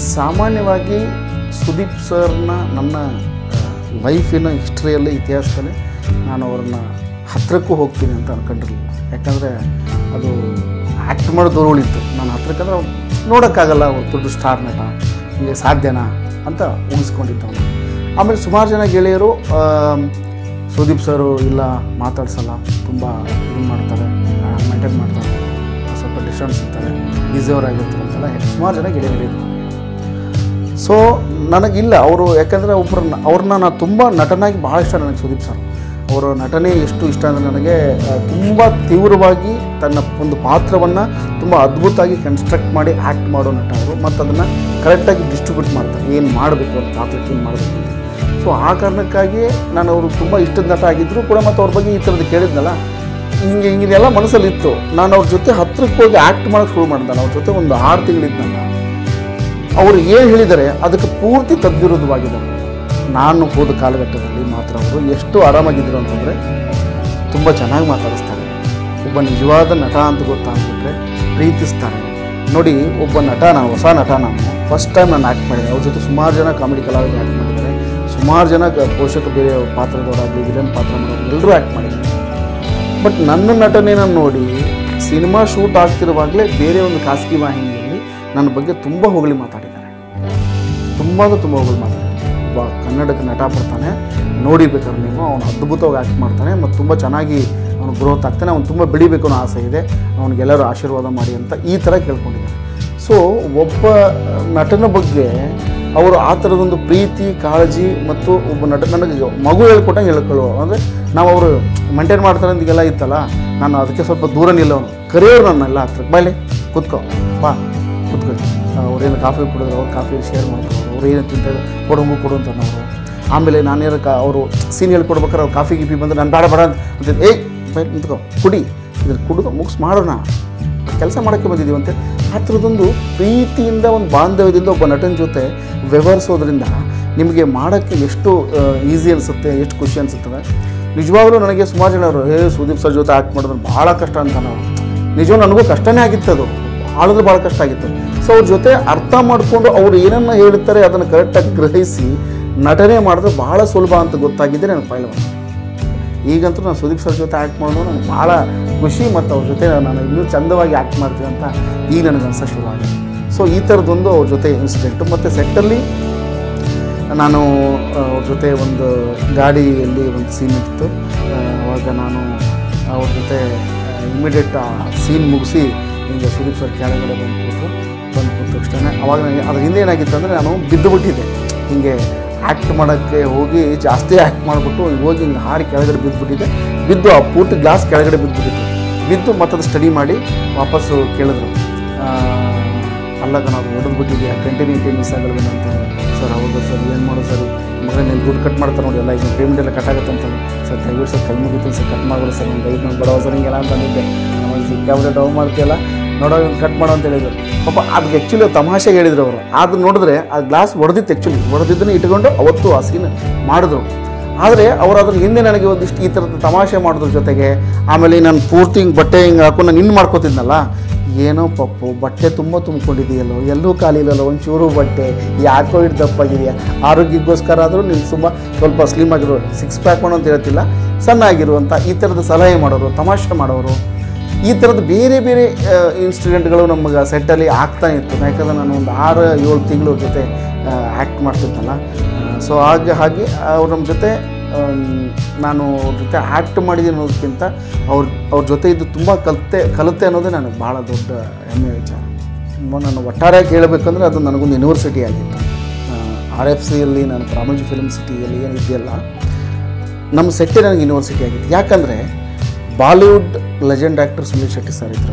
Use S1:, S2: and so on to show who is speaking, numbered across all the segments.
S1: ಸಾಮಾನ್ಯವಾಗಿ ಸುದೀಪ್ ಸರ್ನ ನನ್ನ ಲೈಫಿನ ಹಿಸ್ಟ್ರಿಯಲ್ಲಿ ಇತಿಹಾಸದಲ್ಲಿ ನಾನು ಅವ್ರನ್ನ ಹತ್ತಿರಕ್ಕೂ ಹೋಗ್ತೀನಿ ಅಂತ ಅನ್ಕೊಂಡಿರಲಿಲ್ಲ ಯಾಕಂದರೆ ಅದು ಆ್ಯಕ್ಟ್ ಮಾಡೋ ದೂರ ಉಳಿತು ನಾನು ಹತ್ರಕ್ಕಂದ್ರೆ ನೋಡೋಕ್ಕಾಗಲ್ಲ ಅವ್ರು ದೊಡ್ಡ ಸ್ಟಾರ್ ನಟ ಹೀಗೆ ಸಾಧ್ಯನಾ ಅಂತ ಊಹಿಸ್ಕೊಂಡಿದ್ದವನು ಆಮೇಲೆ ಸುಮಾರು ಜನ ಗೆಳೆಯರು ಆಮ್, ಸುದೀಪ್ ಸರು ಇಲ್ಲ ಮಾತಾಡ್ಸಲ್ಲ ತುಂಬ ಇದು ಮಾಡ್ತಾರೆ ಮೇಂಟೈನ್ ಮಾಡ್ತಾರೆ ಸ್ವಲ್ಪ ಡಿಸ್ಟೆನ್ಸ್ ಇರ್ತಾರೆ ಡಿಸರ್ವ್ ಆಗಿರ್ತಾರೆ ಅಂತೆಲ್ಲ ಹೇಳಿ ಸುಮಾರು ಜನ ಗೆಳೆಯರಿದ್ರು ಸೊ ನನಗಿಲ್ಲ ಅವರು ಯಾಕಂದರೆ ಒಬ್ಬರನ್ನ ಅವ್ರನ್ನ ನಾನು ತುಂಬ ನಟನಾಗಿ ಭಾಳ ಇಷ್ಟ ನನಗೆ ಸುದೀಪ್ ಸರ್ ಅವರ ನಟನೆ ಎಷ್ಟು ಇಷ್ಟ ಅಂದರೆ ನನಗೆ ತುಂಬ ತೀವ್ರವಾಗಿ ತನ್ನ ಒಂದು ಪಾತ್ರವನ್ನು ತುಂಬ ಅದ್ಭುತವಾಗಿ ಕನ್ಸ್ಟ್ರಕ್ಟ್ ಮಾಡಿ ಆ್ಯಕ್ಟ್ ಮಾಡೋ ನಟ ಅವರು ಮತ್ತು ಅದನ್ನು ಕರೆಕ್ಟಾಗಿ ಡಿಸ್ಟ್ರಿಬ್ಯೂಟ್ ಮಾಡ್ತಾರೆ ಏನು ಮಾಡಬೇಕು ಅವ್ರ ಪಾತ್ರಕ್ಕೆ ಏನು ಮಾಡಬೇಕು ಅಂತ ಸೊ ಆ ಕಾರಣಕ್ಕಾಗಿ ನಾನು ಅವರು ತುಂಬ ಇಷ್ಟದ ನಟ ಆಗಿದ್ದರು ಕೂಡ ಮತ್ತು ಅವ್ರ ಬಗ್ಗೆ ಈ ಥರದ್ದು ಕೇಳಿದ್ನಲ್ಲ ಹಿಂಗೆ ಹಿಂಗಿದೆಲ್ಲ ಮನಸ್ಸಲ್ಲಿ ಇತ್ತು ನಾನು ಅವ್ರ ಜೊತೆ ಹತ್ರಕ್ಕೆ ಹೋಗಿ ಆ್ಯಕ್ಟ್ ಮಾಡೋಕ್ಕೆ ಶುರು ಮಾಡಿದೆ ಅವ್ರ ಜೊತೆ ಒಂದು ಆರು ತಿಂಗಳಿದ್ನಲ್ಲ ಅವರು ಏನು ಹೇಳಿದ್ದಾರೆ ಅದಕ್ಕೆ ಪೂರ್ತಿ ತದ್ವಿರುದ್ಧವಾಗಿದ್ದಾರೆ ನಾನು ಹೋದ ಕಾಲಘಟ್ಟದಲ್ಲಿ ಮಾತ್ರ ಅವರು ಎಷ್ಟು ಆರಾಮಾಗಿದ್ದರು ಅಂತಂದರೆ ತುಂಬ ಚೆನ್ನಾಗಿ ಮಾತಾಡಿಸ್ತಾರೆ ಒಬ್ಬ ನಿಜವಾದ ನಟ ಅಂತ ಗೊತ್ತಾಗ್ಬಿಟ್ರೆ ಪ್ರೀತಿಸ್ತಾರೆ ನೋಡಿ ಒಬ್ಬ ನಟ ನಾನು ಹೊಸ ನಟ ನಾನು ಫಸ್ಟ್ ಟೈಮ್ ನಾನು ಆ್ಯಕ್ಟ್ ಮಾಡಿದೆ ಅವ್ರ ಜೊತೆ ಸುಮಾರು ಜನ ಕಾಮಿಡಿ ಕಲಾವಿದರು ಆ್ಯಕ್ಟ್ ಮಾಡಿದ್ದಾರೆ ಸುಮಾರು ಜನ ಗ- ಪೋಷಕ ಬೇರೆ ಪಾತ್ರದವರಾಗಲಿ ವಿಲನ್ ಪಾತ್ರ ಮಾಡೋರು ಎಲ್ಲರೂ ಆ್ಯಕ್ಟ್ ಮಾಡಿದ್ದಾರೆ ಬಟ್ ನನ್ನ ನಟನೆನ ನೋಡಿ ಸಿನಿಮಾ ಶೂಟ್ ಆಗ್ತಿರುವಾಗಲೇ ಬೇರೆ ಒಂದು ಖಾಸಗಿ ವಾಹಿನಿಯಲ್ಲಿ ನನ್ನ ಬಗ್ಗೆ ತುಂಬ ಹೊಗಳಿ ಮಾತಾಡಿದ್ದಾರೆ ತುಂಬ ಅಂದ್ರೆ ತುಂಬ ಹೊಗಳಿ ಮಾತಾಡಿದ್ದಾರೆ ಒಬ್ಬ ಕನ್ನಡಕ್ಕೆ ನಟ ಬರ್ತಾನೆ ನೋಡಿ ಬೇಕಾದ್ರೆ ನೀವು ಅವನು ಅದ್ಭುತವಾಗಿ ಆ್ಯಕ್ಟ್ ಮಾಡ್ತಾನೆ ಮತ್ತು ತುಂಬ ಚೆನ್ನಾಗಿ ಅವನು ಗ್ರೋತ್ ಆಗ್ತಾನೆ ಅವ್ನು ತುಂಬ ಬೆಳಿಬೇಕು ಅನ್ನೋ ಆಸೆ ಇದೆ ಅವನಿಗೆಲ್ಲರೂ ಆಶೀರ್ವಾದ ಮಾಡಿ ಅಂತ ಈ ಥರ ಕೇಳ್ಕೊಂಡಿದ್ದಾರೆ ಸೊ ಒಬ್ಬ ನಟನ ಬಗ್ಗೆ ಅವರು ಆ ಥರದೊಂದು ಪ್ರೀತಿ ಕಾಳಜಿ ಮತ್ತು ಒಬ್ಬ ನಟ ನನಗೆ ಮಗು ಹೇಳ್ಕೊಟ್ಟಂಗೆ ಹೇಳ್ಕೊಳ್ಳುವ ಅಂದರೆ ನಾವು ಅವರು ಮೇಂಟೈನ್ ಮಾಡ್ತಾರೆ ಅಂದಿಗೆಲ್ಲ ಇತ್ತಲ್ಲ ನಾನು ಅದಕ್ಕೆ ಸ್ವಲ್ಪ ದೂರ ನಿಲ್ಲವನು ಕರೆಯೋರು ನನ್ನೆಲ್ಲ ಹತ್ರ ಬಾಯ್ಲಿ ಕೂತ್ಕೋ ಬಾ ಕೂತ್ಕೊ ಅವ್ರೇನು ಕಾಫಿ ಕುಡಿದ್ರು ಅವ್ರು ಕಾಫಿ ಶೇರ್ ಮಾಡ್ತಾರೆ ಅವ್ರು ಏನು ತಿಂತಾರೆ ಕೊಡಂಗು ಕೊಡು ಅಂತ ಅವರು ಆಮೇಲೆ ನಾನೇನು ಕಾ ಅವರು ಸೀನ್ ಹೇಳ್ಕೊಡ್ಬೇಕಾದ್ರೆ ಅವ್ರು ಕಾಫಿ ಗಿಫಿ ಬಂದರೆ ನಾನು ಬೇಡ ಬೇಡ ಅಂತ ಏಯ್ ಬೈ ನಿಂತ್ಕೋ ಕುಡಿ ಇದ್ರ ಕುಡಿದು ಮುಗಿಸ್ ಮಾಡೋಣ ಕೆಲಸ ಮಾಡೋಕ್ಕೆ ಬಂದಿದ್ದೀವಿ ಅಂತ ಆ ಥರದೊಂದು ಪ್ರೀತಿಯಿಂದ ಒಂದು ಬಾಂಧವ್ಯದಿಂದ ಒಬ್ಬ ನಟನ ಜೊತೆ ವ್ಯವಹರಿಸೋದ್ರಿಂದ ನಿಮಗೆ ಮಾಡೋಕ್ಕೆ ಎಷ್ಟು ಈಸಿ ಅನಿಸುತ್ತೆ ಎಷ್ಟು ಖುಷಿ ಅನಿಸುತ್ತದೆ ನಿಜವಾಗ್ಲೂ ನನಗೆ ಸುಮಾರು ಜನ ಅವರು ಏ ಸುದೀಪ್ ಸರ್ ಜೊತೆ ಆ್ಯಕ್ಟ್ ಮಾಡಿದ್ರೆ ಭಾಳ ಕಷ್ಟ ಅಂತ ನಾವು ನಿಜವಾಗ ನನಗೂ ಕಷ್ಟನೇ ಆಗಿತ್ತು ಅದು ಭಾಳ ಅಂದ್ರೆ ಭಾಳ ಕಷ್ಟ ಆಗಿತ್ತು ಸೊ ಅವ್ರ ಜೊತೆ ಅರ್ಥ ಮಾಡಿಕೊಂಡು ಅವ್ರು ಏನನ್ನ ಹೇಳ್ತಾರೆ ಅದನ್ನು ಕರೆಕ್ಟಾಗಿ ಗ್ರಹಿಸಿ ನಟನೆ ಮಾಡಿದ್ರೆ ಭಾಳ ಸುಲಭ ಅಂತ ಗೊತ್ತಾಗಿದೆ ನನಗೆ ಪೈಲವ ಈಗಂತೂ ನಾನು ಸುದೀಪ್ ಸರ್ ಜೊತೆ ಆ್ಯಕ್ಟ್ ಮಾಡೋದು ನನಗೆ ಭಾಳ ಖುಷಿ ಮತ್ತು ಅವ್ರ ಜೊತೆ ನಾನು ಇನ್ನೂ ಚಂದವಾಗಿ ಆ್ಯಕ್ಟ್ ಮಾಡ್ತೀನಿ ಅಂತ ಈಗ ನನಗೆ ಅನ್ಸೋ ಶುರು ಆಗಿದೆ ಸೊ ಈ ಥರದ್ದೊಂದು ಅವ್ರ ಜೊತೆ ಇನ್ಸಿಡೆಂಟು ಮತ್ತು ಸೆಟ್ಟಲ್ಲಿ ನಾನು ಆ, ಅವ್ರ ಜೊತೆ ಒಂದು ಗಾಡಿಯಲ್ಲಿ ಒಂದು ಸೀನ್ ಇತ್ತು ಆ, ಅವಾಗ ನಾನು ಅವ್ರ ಜೊತೆ ಇಮಿಡಿಯೇಟ್ ಆ ಸೀನ್ ಮುಗಿಸಿ ಹಿಂಗೆ ಸುದೀಪ್ ಸರ್ ಕೆಳಗಡೆ ಬಂದು ಕೂತು ಬಂದು ಕೂತ ತಕ್ಷಣ ಅವಾಗ ನನಗೆ ಅದ್ರ ಹಿಂದೆ ಏನಾಗಿತ್ತು ಅಂದರೆ ನಾನು ಬಿದ್ದು ಬಿಟ್ಟಿದ್ದೆ ಹಿಂಗೆ ಆ್ಯಕ್ಟ್ ಮಾಡೋಕ್ಕೆ ಹೋಗಿ ಜಾಸ್ತಿ ಆ್ಯಕ್ಟ್ ಮಾಡಿಬಿಟ್ಟು ಹೋಗಿ ಹಿಂಗೆ ಹಾರಿ ಕೆಳಗಡೆ ಬಿದ್ದುಬಿಟ್ಟಿದ್ದೆ ಬಿದ್ದು ಆ ಪೂರ್ತಿ ಗ್ಲಾಸ್ ಕೆಳಗಡೆ ಬಿದ್ದುಬಿಟ್ಟಿತ್ತು ಬಿದ್ದು ಮತ್ತದು ಸ್ಟಡಿ ಮಾಡಿ ವಾಪಸ್ಸು ಕೇಳಿದ್ರು ಆ, ಅಲ್ಲ ನಾವು ಹೊಡೆದು ಬಿಟ್ಟಿದ್ಯಾ ಕಂಟಿನ್ಯೂಟಿ ಮಿಸ್ ಆಗಲ್ವೇನೋ ಅಂತ ಸರ್ ಹೌದು ಸರ್ ಏನು ಮಾಡೋದು ಸರ್ ಮಗ ನೀನು ದುಡ್ಡು ಕಟ್ ಮಾಡ್ತಾರೆ ನೋಡಿ ಎಲ್ಲ ಈಗ ಪೇಮೆಂಟ್ ಎಲ್ಲ ಕಟ್ ಆಗುತ್ತೆ ಅಂತಾರೆ ಸರ್ ದಯವಿಟ್ಟು ಸರ್ ಕೈ ಮುಗಿತೀನಿ ಸರ್ ಕಟ್ ಮಾಡ್ಬಿಡಿ ಸರ್ ನನ್ನ ದಯವಿಟ್ಟು ನಾನು ಬಡವ ಸರ್ ಹಿಂಗೆಲ್ಲ ಅಂತ ಅಂದಿದ್ದೆ ನಮಗೆ ಸಿಕ್ಕಾಬಿಟ್ಟೆ ಡೌ ಮಾಡ್ತೀಯಲ್ಲ ನೋಡೋ ಇವ್ನು ಕಟ್ ಮಾಡೋ ಅಂತ ಹೇಳಿದ್ರು ಪಾಪ ಅದಕ್ಕೆ ಆ್ಯಕ್ಚುಲಿ ತಮಾಷೆಗೆ ಹೇಳಿದ್ರು ಅವರು ಅದು ನೋಡಿದ್ರೆ ಆ ಗ್ಲಾಸ್ ಹೊಡೆದಿತ್ತು ಆ್ಯಕ್ಚುಲಿ ಹೊಡೆದಿದ್ದನ್ನು ಇಟ್ಕೊಂಡು ಅವತ್ತು ಆ ಸೀನ್ ಮಾಡಿದ್ರು ಆದರೆ ಅವ್ರು ಅದ್ರ ಹಿಂದೆ ನನಗೆ ಒಂದಿಷ್ಟು ಈ ಥರದ ತಮಾಷೆ ಮಾಡಿದ್ರ ಜೊತೆಗೆ ಆಮೇಲೆ ನಾನು ಪೂರ್ತಿ ಹಿಂಗೆ ಬಟ್ಟೆ ಹಿಂಗೆ ಹಾಕೊಂಡು ನಾನು ಇನ್ನು ಮಾಡ್ಕೋತಿದ್ನಲ್ಲ ಏನೋ ಪಪ್ಪು ಬಟ್ಟೆ ತುಂಬ ತುಂಬಿಕೊಂಡಿದೆಯಲ್ಲೋ ಎಲ್ಲೂ ಖಾಲಿ ಇಲ್ಲಲ್ಲ ಒಂಚೂರು ಬಟ್ಟೆ ಯಾಕೋ ಇಟ್ಟು ದಪ್ಪಾಗಿದೆಯಾ ಆರೋಗ್ಯಕ್ಕೋಸ್ಕರ ಆದರೂ ನೀನು ತುಂಬ ಸ್ವಲ್ಪ ಸ್ಲಿಮ್ ಆಗಿರೋ ಸಿಕ್ಸ್ ಪ್ಯಾಕ್ ಮಾಡೋ ಅಂತ ಹೇಳ್ತಿಲ್ಲ ಸಣ್ಣ ಆಗಿರುವಂಥ ಈ ಥರದ ಸಲಹೆ ಮಾಡೋರು ತಮಾಷೆ ಮಾಡೋರು ಈ ಥರದ್ದು ಬೇರೆ ಬೇರೆ ಇನ್ಸಿಡೆಂಟ್ಗಳು ನಮಗೆ ಸೆಟ್ಟಲ್ಲಿ ಆಗ್ತಾ ಇತ್ತು ಯಾಕಂದರೆ ನಾನು ಒಂದು ಆರು ಏಳು ತಿಂಗಳು ಜೊತೆ ಆ್ಯಕ್ಟ್ ಮಾಡ್ತಿದ್ದಲ್ಲ ಸೊ ಹಾಗೆ ಹಾಗೆ ಅವ್ರು ನಮ್ಮ ಜೊತೆ ಆಮ್, ನಾನು ಅವ್ರ ಜೊತೆ ಆ್ಯಕ್ಟ್ ಮಾಡಿದ್ದೀನಿ ಅನ್ನೋದಕ್ಕಿಂತ ಅವ್ರ ಅವ್ರ ಜೊತೆ ಇದ್ದು ತುಂಬ ಕಲಿತೆ ಕಲಿತೆ ಅನ್ನೋದೇ ನನಗೆ ಭಾಳ ದೊಡ್ಡ ಹೆಮ್ಮೆ ವಿಚಾರ ಮ- ನಾನು ಒಟ್ಟಾರೆಯಾಗಿ ಹೇಳಬೇಕಂದ್ರೆ ಅದು ನನಗೊಂದು ಯೂನಿವರ್ಸಿಟಿ ಆಗಿತ್ತು ಆರ್ ಎಫ್ ಸಿಯಲ್ಲಿ ನಾನು ರಾಮೋಜಿ ಫಿಲ್ಮ್ ಸಿಟಿಯಲ್ಲಿ ಏನಿದೆಯಲ್ಲ ನಮ್ಮ ಸೆಟ್ಟೇ ನನಗೆ ಯೂನಿವರ್ಸಿಟಿ ಆಗಿತ್ತು ಯಾಕಂದರೆ Bollywood legend actor Sunil Shetty sir ಇದ್ದರು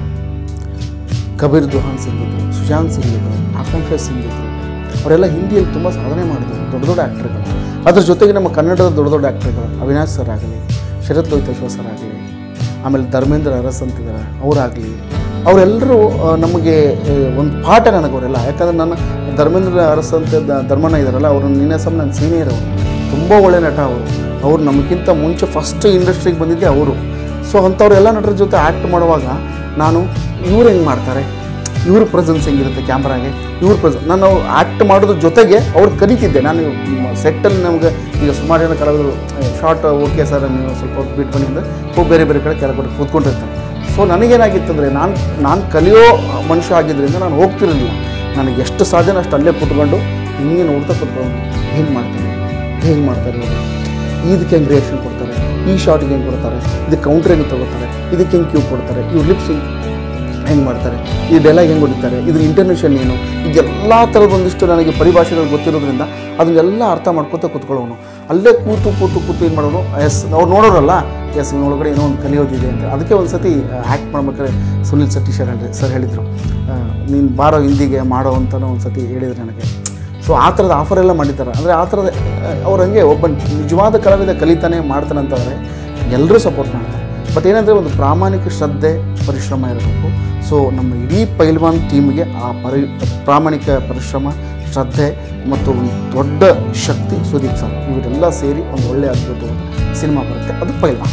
S1: ಕಬೀರ್ ದುಹಾನ್ ಸಿಂಗ್ ಇದ್ದರು ಸುಶಾಂತ್ ಸಿಂಗ್ ಇದ್ದರು ಆಕಾಂಕ್ಷ ಸಿಂಗ್ ಇದ್ದರು ಅವರೆಲ್ಲ ಹಿಂದಿಯಲ್ಲಿ ತುಂಬ ಸಾಧನೆ ಮಾಡಿದ್ರು ದೊಡ್ಡ ದೊಡ್ಡ ಆ್ಯಕ್ಟರ್ಗಳು ಅದ್ರ ಜೊತೆಗೆ ನಮ್ಮ ಕನ್ನಡದ ದೊಡ್ಡ ದೊಡ್ಡ ಆ್ಯಕ್ಟರ್ಗಳು ಅವಿನಾಶ್ ಸರ್ ಆಗಲಿ ಶರತ್ ಲೋಹಿತೇಶ್ವರ್ ಸರ್ ಆಗಲಿ ಆಮೇಲೆ ಧರ್ಮೇಂದ್ರ ಅರಸ್ ಅಂತಿದ್ದಾರೆ ಅವರಾಗಲಿ ಅವರೆಲ್ಲರೂ ಆ, ನಮಗೆ ಆ, ಒಂದು ಪಾಠ ನನಗೆ ಅವರೆಲ್ಲ ಯಾಕಂದರೆ ನನ್ನ ಧರ್ಮೇಂದ್ರ ಅರಸ್ ಅಂತ ದ- ಧರ್ಮಣ್ಣ ಇದ್ದಾರಲ್ಲ ಅವರು ನಿನ್ನೆ ಸಮ ನನ್ನ ಸೀನಿಯರ್ ಅವರು ತುಂಬ ಒಳ್ಳೆ ನಟ ಅವರು ಅವ್ರು ನಮಗಿಂತ ಮುಂಚೆ ಫಸ್ಟ್ ಇಂಡಸ್ಟ್ರಿಗೆ ಬಂದಿದ್ದೆ ಅವರು ಸೊ ಅಂಥವ್ರೆಲ್ಲ ನಟರ ಜೊತೆ ಆ್ಯಕ್ಟ್ ಮಾಡುವಾಗ ನಾನು ಇವ್ರು ಹೆಂಗೆ ಮಾಡ್ತಾರೆ ಇವ್ರ ಪ್ರೆಸೆನ್ಸ್ ಹೆಂಗಿರುತ್ತೆ ಕ್ಯಾಮ್ರಾಗೆ ಇವ್ರ ಪ್ರೆಸೆನ್ಸ್ ನಾನು ಆ್ಯಕ್ಟ್ ಮಾಡೋದ್ರ ಜೊತೆಗೆ ಅವ್ರು ಕಲಿತಿದ್ದೆ ನಾನು ಸೆಟ್ಟಲ್ಲಿ ನಮ್ಗೆ ಈಗ ಸುಮಾರು ಜನ ಕಲಾವಿದರು ಶಾರ್ಟ್ ಓಕೆ ಸರ್ ನೀವು ಸ್ವಲ್ಪ ಹೊತ್ತು ಬಿಟ್ಟು ಬಂದಿದ್ದ ಹೋಗಿ ಬೇರೆ ಬೇರೆ ಕಡೆ ಕೆಳಗಡೆ ಕೂತ್ಕೊಂಡಿರ್ತಾರೆ ಸೊ ನನಗೇನಾಗಿತ್ತಂದರೆ ನಾನು ನಾನು ಕಲಿಯೋ ಮನುಷ್ಯ ಆಗಿದ್ದರಿಂದ ನಾನು ಹೋಗ್ತಿರಲಿಲ್ಲ ನನಗೆ ಎಷ್ಟು ಸಾಧ್ಯನೋ ಅಷ್ಟು ಅಲ್ಲೇ ಕೂತ್ಕೊಂಡು ಹಿಂಗೆ ನೋಡ್ತಾ ಕೂತ್ಕೊಂಡು ಹಿಂಗೆ ಮಾಡ್ತಾರೆ ಹೇಗೆ ಮಾಡ್ತಾರೆ ಇವರು ಇದಕ್ಕೆ ಹೆಂಗೆ ರಿಯಾಕ್ಷನ್ ಕೊಡ್ತಾರೆ ಈ ಶಾರ್ಟ್ಗೆ ಹೆಂಗೆ ಕೊಡ್ತಾರೆ ಇದಕ್ಕೆ ಕೌಂಟ್ರ್ ಹೆಂಗೆ ತಗೋತಾರೆ ಇದಕ್ಕೆ ಹೆಂಗೆ ಕ್ಯೂ ಕೊಡ್ತಾರೆ ಇವ್ರು ಲಿಪ್ಸ್ ಹೆಂಗೆ ಮಾಡ್ತಾರೆ ಈ ಡೈಲಾಗ್ ಹೆಂಗೆ ಹೊಡಿತಾರೆ ಇದ್ರ ಇಂಟರ್ನೇಷನ್ ಏನು ಈಗೆಲ್ಲ ಥರದ ಒಂದಿಷ್ಟು ನನಗೆ ಪರಿಭಾಷೆಗಳು ಗೊತ್ತಿರೋದ್ರಿಂದ ಅದನ್ನೆಲ್ಲ ಅರ್ಥ ಮಾಡ್ಕೊತ ಕೂತ್ಕೊಳ್ಳೋನು ಅಲ್ಲೇ ಕೂತು ಕೂತು ಕೂತು ಏನು ಮಾಡೋನು ಎಸ್ ಅವ್ರು ನೋಡೋರಲ್ಲ ಎಸ್ ಒಳಗಡೆ ಏನೋ ಒಂದು ಕಲಿಯೋದಿದೆ ಅಂತ ಅದಕ್ಕೆ ಒಂದು ಸತಿ ಆ್ಯಕ್ಟ್ ಮಾಡ್ಬೇಕಾದ್ರೆ ಸುನಿಲ್ ಶೆಟ್ಟಿ ಸರ್ ಹೇಳಿ ಸರ್ ಹೇಳಿದರು ನೀನು ಬಾರೋ ಹಿಂದಿಗೆ ಮಾಡೋ ಅಂತಲೂ ಒಂದು ಸತಿ ಹೇಳಿದ್ರು ನನಗೆ ಸೊ ಆ ಥರದ ಆಫರ್ ಎಲ್ಲ ಮಾಡಿದ್ದಾರೆ ಅಂದರೆ ಆ ಥರದ ಅವ್ರು ಹಂಗೆ ಒಬ್ಬ ನಿಜವಾದ ಕಲಾವಿದ ಕಲಿತಾನೆ ಮಾಡ್ತಾನೆ ಅಂತಂದರೆ ಎಲ್ಲರೂ ಸಪೋರ್ಟ್ ಮಾಡ್ತಾರೆ ಬಟ್ ಏನಂದರೆ ಒಂದು ಪ್ರಾಮಾಣಿಕ ಶ್ರದ್ಧೆ ಪರಿಶ್ರಮ ಇರಬೇಕು ಸೊ ನಮ್ಮ ಇಡೀ ಪೈಲ್ವಾನ್ ಟೀಮ್ಗೆ ಆ ಪರಿ ಪ್ರಾಮಾಣಿಕ ಪರಿಶ್ರಮ ಶ್ರದ್ಧೆ ಮತ್ತು ಒಂದು ದೊಡ್ಡ ಶಕ್ತಿ ಸುದೀಪ್ ಸರ್ ಇವರೆಲ್ಲ ಸೇರಿ ಒಂದು ಒಳ್ಳೆಯ ಅದ್ಭುತವಾದ ಸಿನಿಮಾ ಬರುತ್ತೆ ಅದು ಪೈಲ್ವಾನ್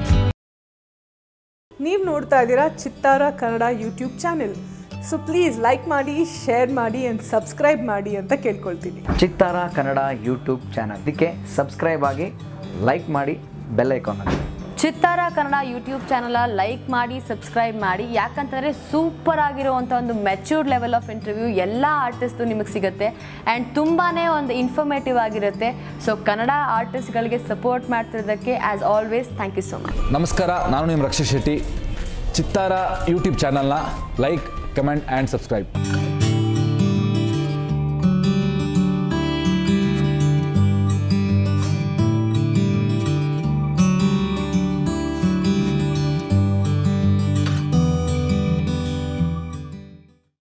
S2: ನೀವು ನೋಡ್ತಾ ಇದ್ದೀರಾ Chittara Kannada YouTube channel so please like ಮಾಡಿ ಶೇರ್ ಮಾಡಿ ಆ್ಯಂಡ್ ಸಬ್ಸ್ಕ್ರೈಬ್ ಮಾಡಿ ಅಂತ ಕೇಳ್ಕೊಳ್ತೀನಿ
S3: ಚಿತ್ತಾರ ಕನ್ನಡ ಯೂಟ್ಯೂಬ್ ಚಾನಲ್ ಇದಕ್ಕೆ ಸಬ್ಸ್ಕ್ರೈಬ್ ಆಗಿ ಲೈಕ್ ಮಾಡಿ ಬೆಲ್ ಐಕಾನ್ ಹಾಕಿ
S4: Chittara Kannada YouTube channel like ಮಾಡಿ ಸಬ್ಸ್ಕ್ರೈಬ್ ಮಾಡಿ ಯಾಕಂತಂದರೆ ಸೂಪರ್ ಆಗಿರುವಂಥ ಒಂದು ಮೆಚ್ಯೂರ್ಡ್ ಲೆವೆಲ್ ಆಫ್ ಇಂಟರ್ವ್ಯೂ ಎಲ್ಲ ಆರ್ಟಿಸ್ಟು ನಿಮಗೆ ಸಿಗುತ್ತೆ ಆ್ಯಂಡ್ ತುಂಬಾ ಒಂದು ಇನ್ಫಾರ್ಮೇಟಿವ್ ಆಗಿರುತ್ತೆ ಸೊ ಕನ್ನಡ ಆರ್ಟಿಸ್ಟ್ಗಳಿಗೆ ಸಪೋರ್ಟ್ ಮಾಡ್ತಿರೋದಕ್ಕೆ as always thank you so much
S5: ನಮಸ್ಕಾರ ನಾನು ನಿಮ್ಮ ರಕ್ಷಿತ್ ಶೆಟ್ಟಿ ಚಿತ್ತಾರ ಯೂಟ್ಯೂಬ್ ಚಾನಲ್ನ ಲೈಕ್ ಕಮೆಂಟ್ ಆ್ಯಂಡ್ ಸಬ್ಸ್ಕ್ರೈಬ್